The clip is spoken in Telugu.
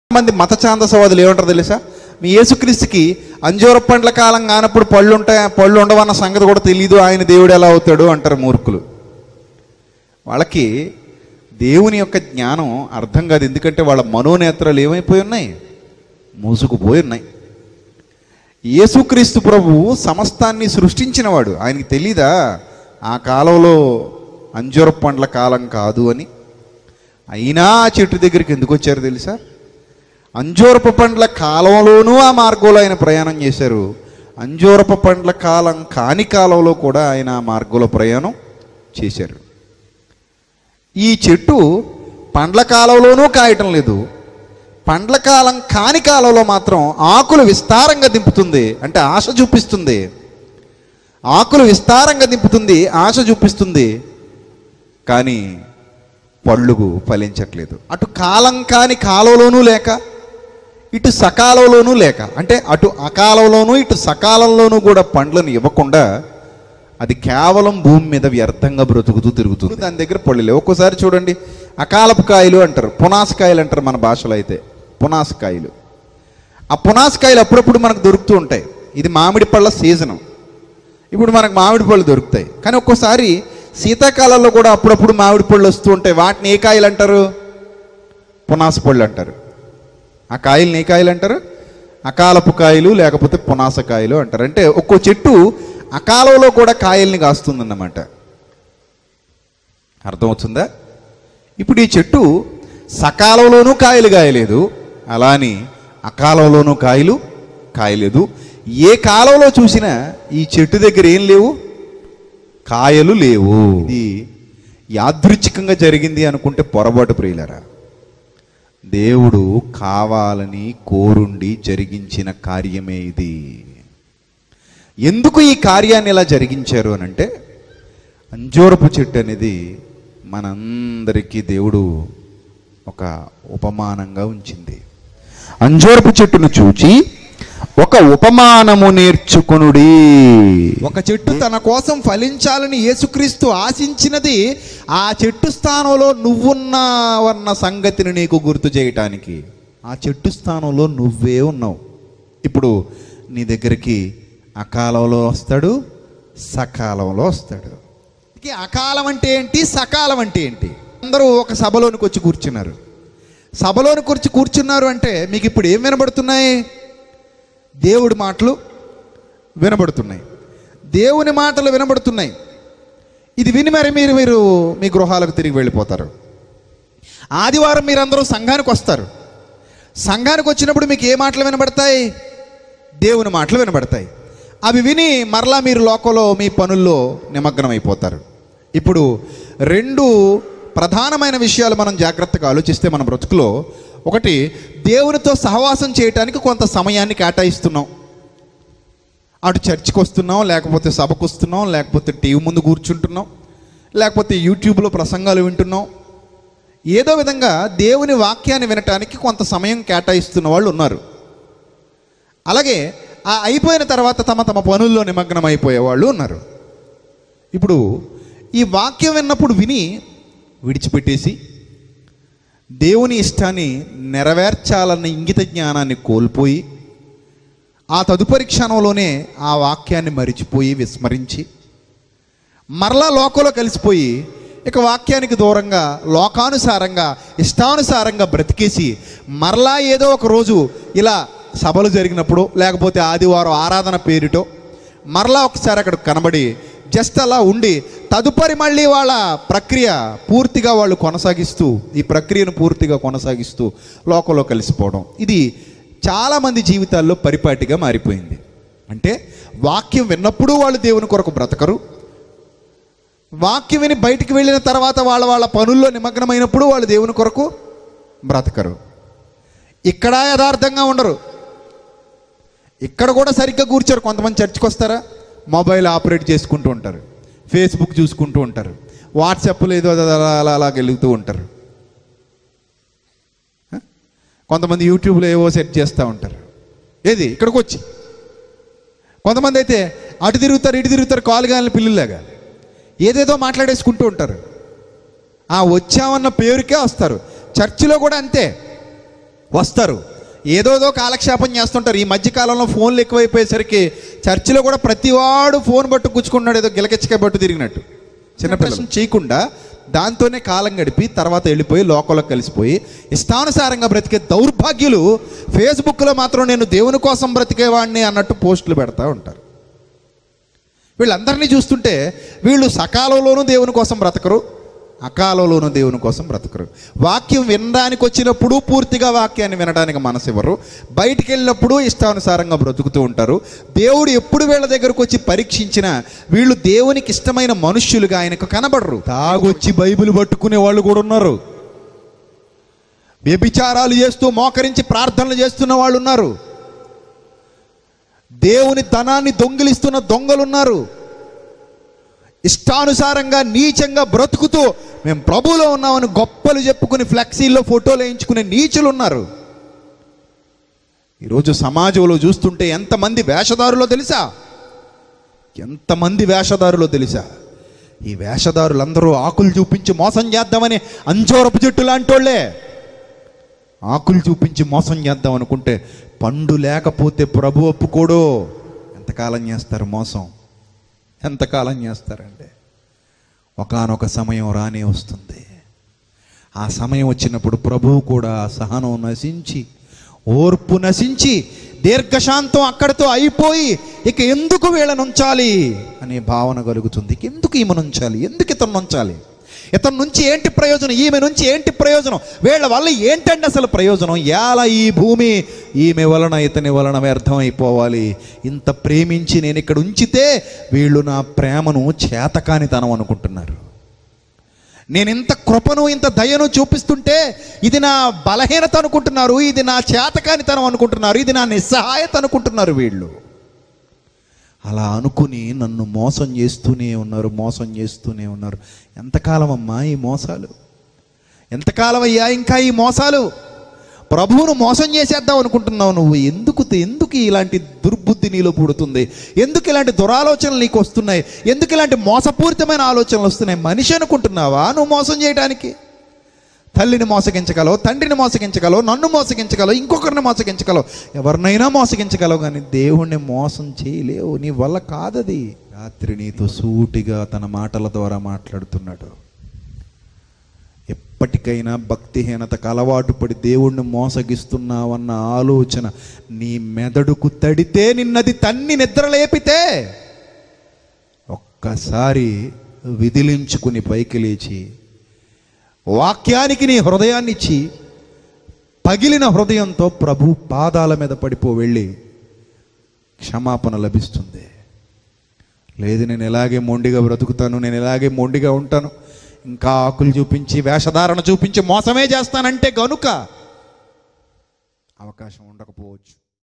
మంది మత ఛాందసవాదులు ఏమంటారు తెలుసా మీ యేసుక్రీస్తుకి అంజూర పండ్ల కాలం కానప్పుడు పళ్ళు ఉంటాయి పళ్ళు ఉండవన్న సంగతి కూడా తెలియదు ఆయన దేవుడు ఎలా అవుతాడు అంటారు మూర్ఖులు వాళ్ళకి దేవుని యొక్క జ్ఞానం అర్థం కాదు ఎందుకంటే వాళ్ళ మనోనేత్రాలు ఏమైపోయి ఉన్నాయి మూసుకుపోయి ఉన్నాయి యేసుక్రీస్తు ప్రభువు సమస్తాన్ని సృష్టించినవాడు ఆయనకి తెలీదా ఆ కాలంలో అంజూర పండ్ల కాలం కాదు అని అయినా ఆ చెట్టు దగ్గరికి ఎందుకు వచ్చారు తెలుసా అంజూరపు పండ్ల కాలంలోనూ ఆ మార్గంలో ఆయన ప్రయాణం చేశారు అంజూరపు పండ్ల కాలం కాని కాలంలో కూడా ఆయన ఆ మార్గంలో ప్రయాణం చేశారు ఈ చెట్టు పండ్ల కాలంలోనూ కాయటం లేదు పండ్ల కాలం కాని కాలంలో మాత్రం ఆకులు విస్తారంగా దింపుతుంది అంటే ఆశ చూపిస్తుంది ఆకులు విస్తారంగా దింపుతుంది ఆశ చూపిస్తుంది కానీ పళ్ళుగు ఫలించట్లేదు అటు కాలం కాని కాలంలోనూ లేక ఇటు సకాలంలోనూ లేక అంటే అటు అకాలంలోనూ ఇటు సకాలంలోనూ కూడా పండ్లను ఇవ్వకుండా అది కేవలం భూమి మీద వ్యర్థంగా బ్రతుకుతూ తిరుగుతుంది దాని దగ్గర పళ్ళు లేవు ఒక్కోసారి చూడండి అకాలపు కాయలు అంటారు పునాసకాయలు అంటారు మన భాషలో అయితే పునాసకాయలు ఆ పునాసకాయలు అప్పుడప్పుడు మనకు దొరుకుతూ ఉంటాయి ఇది మామిడి పళ్ళ సీజను ఇప్పుడు మనకు మామిడి పళ్ళు దొరుకుతాయి కానీ ఒక్కోసారి శీతాకాలంలో కూడా అప్పుడప్పుడు మామిడి పళ్ళు వస్తూ ఉంటాయి వాటిని ఏ కాయలు అంటారు పునాస పళ్ళు అంటారు ఆ కాయలు ఏ కాయలు అంటారు అకాలపు కాయలు లేకపోతే పునాస కాయలు అంటారు అంటే ఒక్కో చెట్టు అకాలంలో కూడా కాయల్ని కాస్తుందన్నమాట అర్థమవుతుందా ఇప్పుడు ఈ చెట్టు సకాలంలోనూ కాయలు కాయలేదు అలా అని అకాలంలోనూ కాయలు కాయలేదు ఏ కాలంలో చూసినా ఈ చెట్టు దగ్గర ఏం లేవు కాయలు లేవు ఇది యాదృచ్ఛికంగా జరిగింది అనుకుంటే పొరపాటు ప్రియులరా దేవుడు కావాలని కోరుండి జరిగించిన కార్యమే ఇది ఎందుకు ఈ కార్యాన్ని ఇలా జరిగించారు అని అంటే అంజూరపు చెట్టు అనేది మనందరికీ దేవుడు ఒక ఉపమానంగా ఉంచింది అంజూరపు చెట్టును చూచి ఒక ఉపమానము నేర్చుకొనుడి ఒక చెట్టు తన కోసం ఫలించాలని యేసుక్రీస్తు ఆశించినది ఆ చెట్టు స్థానంలో నువ్వున్నావన్న సంగతిని నీకు గుర్తు చేయటానికి ఆ చెట్టు స్థానంలో నువ్వే ఉన్నావు ఇప్పుడు నీ దగ్గరికి అకాలంలో వస్తాడు సకాలంలో వస్తాడు ఇక అకాలం అంటే ఏంటి సకాలం అంటే ఏంటి అందరూ ఒక సభలోనికి వచ్చి కూర్చున్నారు సభలోనికి వచ్చి కూర్చున్నారు అంటే మీకు ఇప్పుడు ఏం వినబడుతున్నాయి దేవుడి మాటలు వినబడుతున్నాయి దేవుని మాటలు వినబడుతున్నాయి ఇది విని మరి మీరు మీరు మీ గృహాలకు తిరిగి వెళ్ళిపోతారు ఆదివారం మీరందరూ సంఘానికి వస్తారు సంఘానికి వచ్చినప్పుడు మీకు ఏ మాటలు వినబడతాయి దేవుని మాటలు వినబడతాయి అవి విని మరలా మీరు లోకంలో మీ పనుల్లో నిమగ్నమైపోతారు ఇప్పుడు రెండు ప్రధానమైన విషయాలు మనం జాగ్రత్తగా ఆలోచిస్తే మన బ్రతుకులో ఒకటి దేవునితో సహవాసం చేయటానికి కొంత సమయాన్ని కేటాయిస్తున్నాం అటు చర్చికి వస్తున్నాం లేకపోతే సభకు వస్తున్నాం లేకపోతే టీవీ ముందు కూర్చుంటున్నాం లేకపోతే యూట్యూబ్లో ప్రసంగాలు వింటున్నాం ఏదో విధంగా దేవుని వాక్యాన్ని వినటానికి కొంత సమయం కేటాయిస్తున్న వాళ్ళు ఉన్నారు అలాగే ఆ అయిపోయిన తర్వాత తమ తమ పనుల్లో నిమగ్నం అయిపోయే వాళ్ళు ఉన్నారు ఇప్పుడు ఈ వాక్యం విన్నప్పుడు విని విడిచిపెట్టేసి దేవుని ఇష్టాన్ని నెరవేర్చాలన్న ఇంగిత జ్ఞానాన్ని కోల్పోయి ఆ తదుపరి క్షణంలోనే ఆ వాక్యాన్ని మరిచిపోయి విస్మరించి మరలా లోకంలో కలిసిపోయి ఇక వాక్యానికి దూరంగా లోకానుసారంగా ఇష్టానుసారంగా బ్రతికేసి మరలా ఏదో ఒక రోజు ఇలా సభలు జరిగినప్పుడు లేకపోతే ఆదివారం ఆరాధన పేరిటో మరలా ఒకసారి అక్కడ కనబడి జస్ట్ అలా ఉండి తదుపరి మళ్ళీ వాళ్ళ ప్రక్రియ పూర్తిగా వాళ్ళు కొనసాగిస్తూ ఈ ప్రక్రియను పూర్తిగా కొనసాగిస్తూ లోకంలో కలిసిపోవడం ఇది చాలామంది జీవితాల్లో పరిపాటిగా మారిపోయింది అంటే వాక్యం విన్నప్పుడు వాళ్ళు దేవుని కొరకు బ్రతకరు వాక్యం విని బయటికి వెళ్ళిన తర్వాత వాళ్ళ వాళ్ళ పనుల్లో నిమగ్నమైనప్పుడు వాళ్ళు దేవుని కొరకు బ్రతకరు ఇక్కడ యథార్థంగా ఉండరు ఇక్కడ కూడా సరిగ్గా కూర్చోరు కొంతమంది చర్చికి వస్తారా మొబైల్ ఆపరేట్ చేసుకుంటూ ఉంటారు ఫేస్బుక్ చూసుకుంటూ ఉంటారు వాట్సాప్లో ఏదో అలా అలా అలా వెలుగుతూ ఉంటారు హ? కొంతమంది యూట్యూబ్లో ఏవో సెట్ చేస్తూ ఉంటారు ఏది ఇక్కడికి వచ్చి కొంతమంది అయితే అటు తిరుగుతారు ఇటు తిరుగుతారు కాలు గాలిన పిల్లులాగా ఏదేదో మాట్లాడేసుకుంటూ ఉంటారు ఆ వచ్చామన్న పేరుకే వస్తారు చర్చిలో కూడా అంతే వస్తారు ఏదోదో కాలక్షేపం చేస్తుంటారు ఈ మధ్య కాలంలో ఫోన్లు ఎక్కువైపోయేసరికి చర్చిలో కూడా ప్రతివాడు ఫోన్ పట్టు కూర్చుకున్నాడు ఏదో గిలకెచ్చకాయ పట్టు తిరిగినట్టు చిన్నపిల్లలు చేయకుండా దాంతోనే కాలం గడిపి తర్వాత వెళ్ళిపోయి లోకంలో కలిసిపోయి ఇష్టానుసారంగా బ్రతికే దౌర్భాగ్యులు ఫేస్బుక్లో మాత్రం నేను దేవుని కోసం బ్రతికేవాడిని అన్నట్టు పోస్టులు పెడతా ఉంటారు వీళ్ళందరినీ చూస్తుంటే వీళ్ళు సకాలంలోనూ దేవుని కోసం బ్రతకరు అకాలంలోనూ దేవుని కోసం బ్రతకరు వాక్యం వినడానికి వచ్చినప్పుడు పూర్తిగా వాక్యాన్ని వినడానికి మనసు ఇవ్వరు బయటికి వెళ్ళినప్పుడు ఇష్టానుసారంగా బ్రతుకుతూ ఉంటారు దేవుడు ఎప్పుడు వీళ్ళ దగ్గరకు వచ్చి పరీక్షించినా వీళ్ళు దేవునికి ఇష్టమైన మనుష్యులుగా ఆయనకు కనబడరు తాగొచ్చి బైబిల్ పట్టుకునే వాళ్ళు కూడా ఉన్నారు వ్యభిచారాలు చేస్తూ మోకరించి ప్రార్థనలు చేస్తున్న వాళ్ళు ఉన్నారు దేవుని ధనాన్ని దొంగిలిస్తున్న దొంగలున్నారు ఇష్టానుసారంగా నీచంగా బ్రతుకుతూ మేము ప్రభువులో ఉన్నామని గొప్పలు చెప్పుకుని ఫ్లెక్సీల్లో ఫోటోలు వేయించుకునే నీచులు ఉన్నారు ఈరోజు సమాజంలో చూస్తుంటే ఎంతమంది వేషధారులో తెలుసా ఎంతమంది వేషధారులో తెలుసా ఈ వేషధారులందరూ ఆకులు చూపించి మోసం చేద్దామని అంజోరపు చెట్టు లాంటోళ్లే ఆకులు చూపించి మోసం చేద్దాం అనుకుంటే పండు లేకపోతే ప్రభు ఒప్పుకోడు ఎంతకాలం చేస్తారు మోసం ఎంతకాలం చేస్తారండి ఒకానొక సమయం రానే వస్తుంది ఆ సమయం వచ్చినప్పుడు ప్రభువు కూడా ఆ సహనం నశించి ఓర్పు నశించి దీర్ఘశాంతం అక్కడితో అయిపోయి ఇక ఎందుకు వీళ్ళని ఉంచాలి అనే భావన కలుగుతుంది ఇక ఎందుకు ఈమెను ఉంచాలి ఎందుకు ఇతను ఉంచాలి ఇతని నుంచి ఏంటి ప్రయోజనం ఈమె నుంచి ఏంటి ప్రయోజనం వీళ్ళ వల్ల ఏంటండి అసలు ప్రయోజనం ఎలా ఈ భూమి ఈమె వలన ఇతని వలన వ్యర్థం అయిపోవాలి ఇంత ప్రేమించి నేను ఇక్కడ ఉంచితే వీళ్ళు నా ప్రేమను చేతకానితనం అనుకుంటున్నారు నేను ఇంత కృపను ఇంత దయను చూపిస్తుంటే ఇది నా బలహీనత అనుకుంటున్నారు ఇది నా చేతకానితనం అనుకుంటున్నారు ఇది నా నిస్సహాయత అనుకుంటున్నారు వీళ్ళు అలా అనుకుని నన్ను మోసం చేస్తూనే ఉన్నారు మోసం చేస్తూనే ఉన్నారు ఎంతకాలం అమ్మా ఈ మోసాలు ఎంతకాలం అయ్యా ఇంకా ఈ మోసాలు ప్రభువును మోసం చేసేద్దాం అనుకుంటున్నావు నువ్వు ఎందుకు ఎందుకు ఇలాంటి దుర్బుద్ధి నీలో పుడుతుంది ఎందుకు ఇలాంటి దురాలోచనలు నీకు వస్తున్నాయి ఎందుకు ఇలాంటి మోసపూరితమైన ఆలోచనలు వస్తున్నాయి మనిషి అనుకుంటున్నావా నువ్వు మోసం చేయడానికి తల్లిని మోసగించగలవు తండ్రిని మోసగించగలవు నన్ను మోసగించగలవు ఇంకొకరిని మోసగించగలవు ఎవరినైనా మోసగించగలవు కానీ దేవుణ్ణి మోసం చేయలేవు నీ వల్ల కాదది రాత్రి నీతో సూటిగా తన మాటల ద్వారా మాట్లాడుతున్నాడు ఎప్పటికైనా భక్తిహీనతకు అలవాటు పడి దేవుణ్ణి మోసగిస్తున్నావన్న ఆలోచన నీ మెదడుకు తడితే నిన్నది తన్ని నిద్రలేపితే ఒక్కసారి విదిలించుకుని పైకి లేచి వాక్యానికి నీ హృదయాన్ని ఇచ్చి పగిలిన హృదయంతో ప్రభు పాదాల మీద పడిపో వెళ్ళి క్షమాపణ లభిస్తుంది లేదు నేను ఎలాగే మొండిగా బ్రతుకుతాను నేను ఎలాగే మొండిగా ఉంటాను ఇంకా ఆకులు చూపించి వేషధారణ చూపించి మోసమే చేస్తానంటే గనుక అవకాశం ఉండకపోవచ్చు